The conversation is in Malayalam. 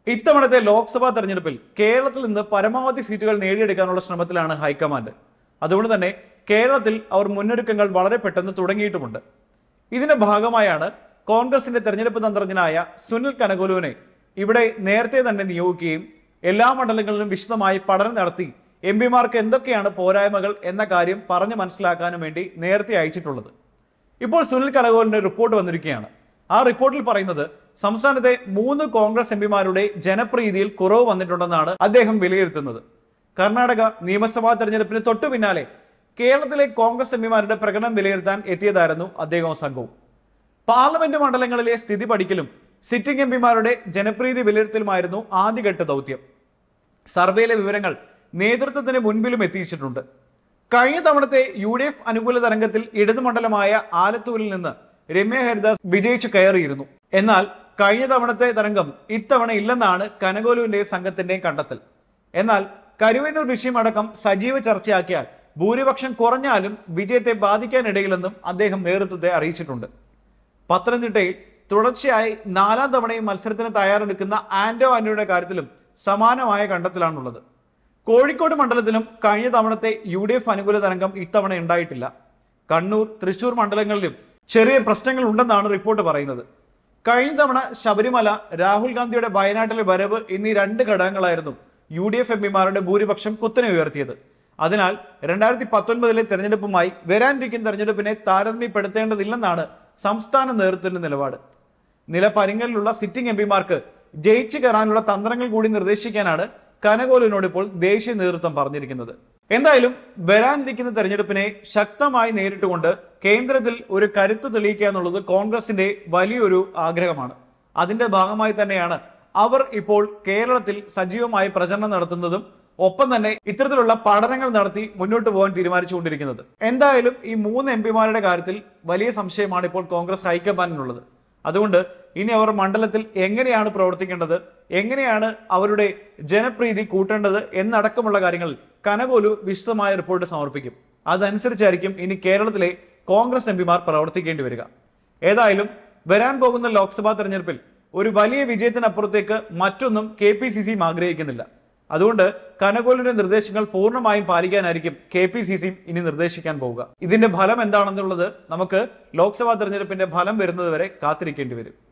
ഇത്തവണത്തെ ലോക്സഭാ തെരഞ്ഞെടുപ്പിൽ കേരളത്തിൽ നിന്ന് പരമാവധി സീറ്റുകൾ നേടിയെടുക്കാനുള്ള ശ്രമത്തിലാണ് ഹൈക്കമാൻഡ് അതുകൊണ്ട് തന്നെ കേരളത്തിൽ അവർ മുന്നൊരുക്കങ്ങൾ വളരെ പെട്ടെന്ന് തുടങ്ങിയിട്ടുമുണ്ട് ഇതിന്റെ ഭാഗമായാണ് കോൺഗ്രസിന്റെ തെരഞ്ഞെടുപ്പ് തന്ത്രജ്ഞനായ സുനിൽ കനകോലുവിനെ ഇവിടെ നേരത്തെ തന്നെ നിയോഗിക്കുകയും എല്ലാ മണ്ഡലങ്ങളിലും വിശദമായി പഠനം നടത്തി എം പിമാർക്ക് എന്തൊക്കെയാണ് പോരായ്മകൾ എന്ന കാര്യം പറഞ്ഞു മനസ്സിലാക്കാനും വേണ്ടി നേരത്തെ അയച്ചിട്ടുള്ളത് ഇപ്പോൾ സുനിൽ കനകോലിന്റെ റിപ്പോർട്ട് വന്നിരിക്കുകയാണ് ആ റിപ്പോർട്ടിൽ പറയുന്നത് സംസ്ഥാനത്തെ മൂന്ന് കോൺഗ്രസ് എംപിമാരുടെ ജനപ്രീതിയിൽ കുറവ് വന്നിട്ടുണ്ടെന്നാണ് അദ്ദേഹം വിലയിരുത്തുന്നത് കർണാടക നിയമസഭാ തെരഞ്ഞെടുപ്പിന് തൊട്ടു പിന്നാലെ കേരളത്തിലെ കോൺഗ്രസ് എംപിമാരുടെ പ്രകടനം വിലയിരുത്താൻ എത്തിയതായിരുന്നു അദ്ദേഹവും സംഘവും പാർലമെന്റ് മണ്ഡലങ്ങളിലെ സ്ഥിതി പഠിക്കലും സിറ്റിംഗ് എംപിമാരുടെ ജനപ്രീതി വിലയിരുത്തലുമായിരുന്നു ആദ്യഘട്ട ദൗത്യം സർവേയിലെ വിവരങ്ങൾ നേതൃത്വത്തിന് മുൻപിലും എത്തിച്ചിട്ടുണ്ട് കഴിഞ്ഞ തവണത്തെ യു ഡി എഫ് അനുകൂല തരംഗത്തിൽ ഇടതുമണ്ഡലമായ ആലത്തൂരിൽ നിന്ന് രമ്യ ഹരിദാസ് വിജയിച്ചു കയറിയിരുന്നു എന്നാൽ കഴിഞ്ഞ തവണത്തെ തരംഗം ഇത്തവണ ഇല്ലെന്നാണ് കനകോലുവിന്റെ സംഘത്തിന്റെയും കണ്ടെത്തൽ എന്നാൽ കരുവന്നൂർ വിഷയമടക്കം സജീവ ചർച്ചയാക്കിയാൽ ഭൂരിപക്ഷം കുറഞ്ഞാലും വിജയത്തെ ബാധിക്കാനിടയില്ലെന്നും അദ്ദേഹം നേതൃത്വത്തെ അറിയിച്ചിട്ടുണ്ട് പത്തനംതിട്ടയിൽ തുടർച്ചയായി നാലാം തവണയും മത്സരത്തിന് തയ്യാറെടുക്കുന്ന ആന്റോ ആന്റണിയുടെ കാര്യത്തിലും സമാനമായ കണ്ടെത്തലാണുള്ളത് കോഴിക്കോട് മണ്ഡലത്തിലും കഴിഞ്ഞ തവണത്തെ യു ഡി എഫ് അനുകൂല തരംഗം ഇത്തവണ ഉണ്ടായിട്ടില്ല കണ്ണൂർ തൃശൂർ മണ്ഡലങ്ങളിലും ചെറിയ പ്രശ്നങ്ങൾ ഉണ്ടെന്നാണ് റിപ്പോർട്ട് പറയുന്നത് കഴിഞ്ഞ തവണ ശബരിമല രാഹുൽ ഗാന്ധിയുടെ വയനാട്ടിലെ വരവ് എന്നീ രണ്ട് ഘടകങ്ങളായിരുന്നു യു ഡി എഫ് എംപിമാരുടെ ഭൂരിപക്ഷം കുത്തനെ ഉയർത്തിയത് അതിനാൽ രണ്ടായിരത്തി പത്തൊൻപതിലെ തെരഞ്ഞെടുപ്പുമായി വരാനിരിക്കുന്ന തെരഞ്ഞെടുപ്പിനെ താരതമ്യപ്പെടുത്തേണ്ടതില്ലെന്നാണ് സംസ്ഥാന നേതൃത്വത്തിന്റെ നിലപാട് നില പരിങ്ങലിലുള്ള സിറ്റിംഗ് എംപിമാർക്ക് ജയിച്ചു കയറാനുള്ള തന്ത്രങ്ങൾ കൂടി നിർദ്ദേശിക്കാനാണ് കനകോലിനോട് ഇപ്പോൾ ദേശീയ നേതൃത്വം പറഞ്ഞിരിക്കുന്നത് എന്തായാലും വരാനിരിക്കുന്ന തെരഞ്ഞെടുപ്പിനെ ശക്തമായി നേരിട്ടുകൊണ്ട് കേന്ദ്രത്തിൽ ഒരു കരുത്ത് തെളിയിക്കുക എന്നുള്ളത് കോൺഗ്രസിന്റെ വലിയൊരു ആഗ്രഹമാണ് അതിന്റെ ഭാഗമായി തന്നെയാണ് അവർ ഇപ്പോൾ കേരളത്തിൽ സജീവമായി പ്രചരണം നടത്തുന്നതും ഒപ്പം തന്നെ ഇത്തരത്തിലുള്ള പഠനങ്ങൾ നടത്തി മുന്നോട്ട് പോകാൻ തീരുമാനിച്ചുകൊണ്ടിരിക്കുന്നത് എന്തായാലും ഈ മൂന്ന് എം പിമാരുടെ കാര്യത്തിൽ വലിയ സംശയമാണ് ഇപ്പോൾ കോൺഗ്രസ് ഹൈക്കമാൻഡിനുള്ളത് അതുകൊണ്ട് ഇനി അവർ മണ്ഡലത്തിൽ എങ്ങനെയാണ് പ്രവർത്തിക്കേണ്ടത് എങ്ങനെയാണ് അവരുടെ ജനപ്രീതി കൂട്ടേണ്ടത് എന്നടക്കമുള്ള കാര്യങ്ങൾ കനകോലു വിശദമായ റിപ്പോർട്ട് സമർപ്പിക്കും അതനുസരിച്ചായിരിക്കും ഇനി കേരളത്തിലെ കോൺഗ്രസ് എം പിമാർ പ്രവർത്തിക്കേണ്ടി വരിക ഏതായാലും വരാൻ പോകുന്ന ലോക്സഭാ തെരഞ്ഞെടുപ്പിൽ ഒരു വലിയ വിജയത്തിനപ്പുറത്തേക്ക് മറ്റൊന്നും കെ പി സി സിയും ആഗ്രഹിക്കുന്നില്ല അതുകൊണ്ട് കനകോലിന്റെ നിർദ്ദേശങ്ങൾ പൂർണ്ണമായും പാലിക്കാനായിരിക്കും കെ പി സി സിയും ഇനി നിർദ്ദേശിക്കാൻ പോവുക ഇതിന്റെ ഫലം എന്താണെന്നുള്ളത് നമുക്ക് ലോക്സഭാ തെരഞ്ഞെടുപ്പിന്റെ ഫലം വരുന്നത് വരെ കാത്തിരിക്കേണ്ടി വരും